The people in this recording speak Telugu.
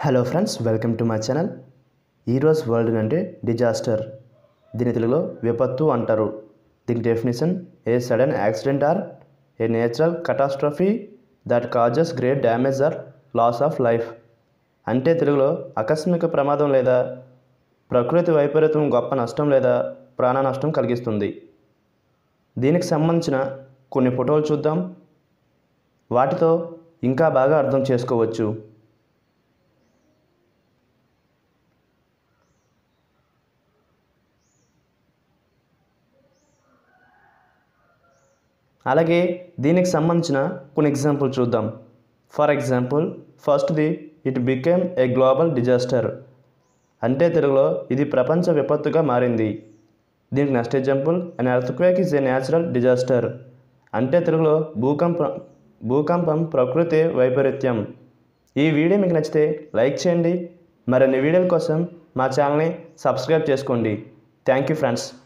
hello friends welcome to my channel ఈరోజు వరల్డ్ అంటే డిజాస్టర్ దీని తెలుగులో విపత్తు అంటారు దీని definition a sudden accident or a natural catastrophe that causes great damage or loss of life అంటే తెలుగులో ఆకస్మిక ప్రమాదం లేదా ప్రకృతి వైపరీత్యం గొప్ప నష్టం లేదా ప్రాణ నష్టం కలిగిస్తుంది దీనికి సంబంధించిన కొన్ని ఫోటోలు చూద్దాం వాటితో ఇంకా బాగా అర్థం చేసుకోవచ్చు అలాగే దీనికి సంబంధించిన కొన్ని ఎగ్జాంపుల్ చూద్దాం ఫర్ ఎగ్జాంపుల్ ఫస్ట్ది it became a global disaster అంటే తెలుగులో ఇది ప్రపంచ విపత్తుగా మారింది దీనికి next example an earthquake is a natural disaster అంటే తెలుగులో భూకంపం భూకంపం ప్రకృతి వైపరీత్యం ఈ వీడియో మీకు నచ్చితే లైక్ చేయండి మరిన్ని వీడియోల కోసం మా ఛానల్ని సబ్స్క్రైబ్ చేసుకోండి థ్యాంక్ యూ ఫ్రెండ్స్